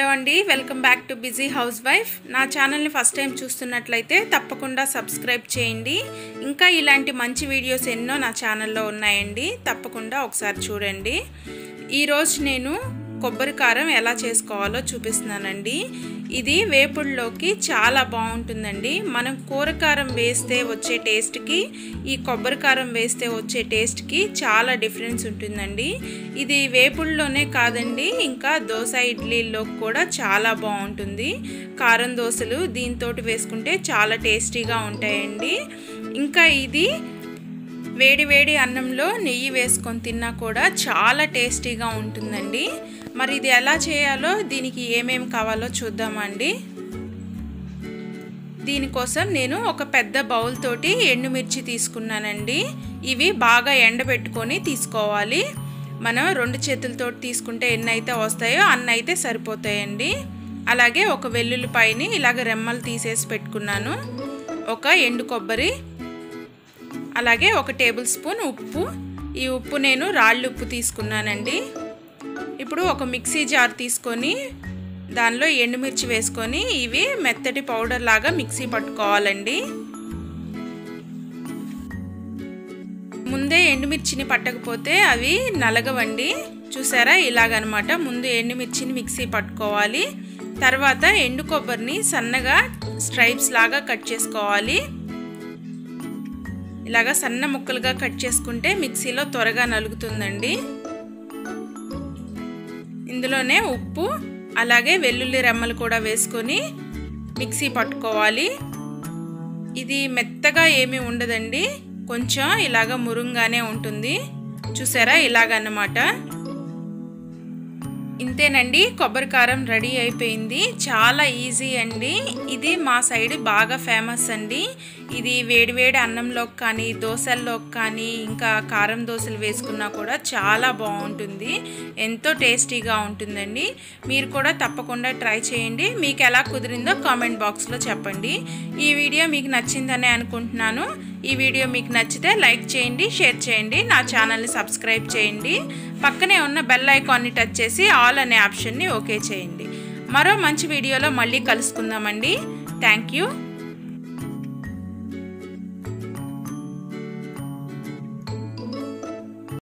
hello అండి welcome back to busy house wife నా ఛానల్ని ఫస్ట్ టైం చూస్తున్నట్లయితే తప్పకుండా సబ్స్క్రైబ్ చేయండి ఇంకా ఇలాంటి మంచి వీడియోస్ ఎన్నో నా ఛానల్లో ఉన్నాయండి తప్పకుండా ఒకసారి చూడండి ఈరోజు నేను కొబ్బరి కారం ఎలా చేసుకోవాలో చూపిస్తున్నానండి ఇది వేపుడులోకి చాలా బాగుంటుందండి మనం కూరకారం వేస్తే వచ్చే టేస్ట్కి ఈ కొబ్బరి కారం వేస్తే వచ్చే టేస్ట్కి చాలా డిఫరెన్స్ ఉంటుందండి ఇది వేపుడులోనే కాదండి ఇంకా దోశ ఇడ్లీలో కూడా చాలా బాగుంటుంది కారం దోశలు దీంతో వేసుకుంటే చాలా టేస్టీగా ఉంటాయండి ఇంకా ఇది వేడి వేడి అన్నంలో నెయ్యి వేసుకొని తిన్నా కూడా చాలా టేస్టీగా ఉంటుందండి మరి ఇది ఎలా చేయాలో దీనికి ఏమేమి కావాలో చూద్దామండి దీనికోసం నేను ఒక పెద్ద బౌల్ తోటి ఎండుమిర్చి తీసుకున్నానండి ఇవి బాగా ఎండబెట్టుకొని తీసుకోవాలి మనం రెండు చేతులతో తీసుకుంటే ఎన్ని అయితే వస్తాయో అన్ని అయితే సరిపోతాయండి అలాగే ఒక వెల్లుల్లిపాయని ఇలాగ రెమ్మలు తీసేసి పెట్టుకున్నాను ఒక ఎండు కొబ్బరి అలాగే ఒక టేబుల్ స్పూన్ ఉప్పు ఈ ఉప్పు నేను రాళ్ళు ఉప్పు తీసుకున్నానండి ఇప్పుడు ఒక మిక్సీ జార్ తీసుకొని దానిలో ఎండుమిర్చి వేసుకొని ఇవి మెత్తటి పౌడర్ లాగా మిక్సీ పట్టుకోవాలండి ముందే ఎండుమిర్చిని పట్టకపోతే అవి నలగవండి చూసారా ఇలాగనమాట ముందు ఎండుమిర్చిని మిక్సీ పట్టుకోవాలి తర్వాత ఎండు కొబ్బరిని సన్నగా స్ట్రైప్స్ లాగా కట్ చేసుకోవాలి ఇలాగా సన్న ముక్కలుగా కట్ చేసుకుంటే మిక్సీలో త్వరగా నలుగుతుందండి ఇందులోనే ఉప్పు అలాగే వెల్లుల్లి రెమ్మలు కూడా వేసుకొని మిక్సీ పట్టుకోవాలి ఇది మెత్తగా ఏమీ ఉండదండి కొంచెం ఇలాగ మురుంగానే ఉంటుంది చూసారా ఇలాగన్నమాట ఇంతేనండి కొబ్బరి కారం రెడీ అయిపోయింది చాలా ఈజీ అండి ఇది మా సైడ్ బాగా ఫేమస్ అండి ఇది వేడివేడి అన్నంలోకి కానీ దోశల్లోకి కానీ ఇంకా కారం దోశలు వేసుకున్నా కూడా చాలా బాగుంటుంది ఎంతో టేస్టీగా ఉంటుందండి మీరు కూడా తప్పకుండా ట్రై చేయండి మీకు ఎలా కుదిరిందో కామెంట్ బాక్స్లో చెప్పండి ఈ వీడియో మీకు నచ్చిందని అనుకుంటున్నాను ఈ వీడియో మీకు నచ్చితే లైక్ చేయండి షేర్ చేయండి నా ఛానల్ని సబ్స్క్రైబ్ చేయండి పక్కనే ఉన్న బెల్ ఐకాన్ని టచ్ చేసి ఆల్ అనే ఆప్షన్ని ఓకే చేయండి మరో మంచి వీడియోలో మళ్ళీ కలుసుకుందామండి థ్యాంక్ యూ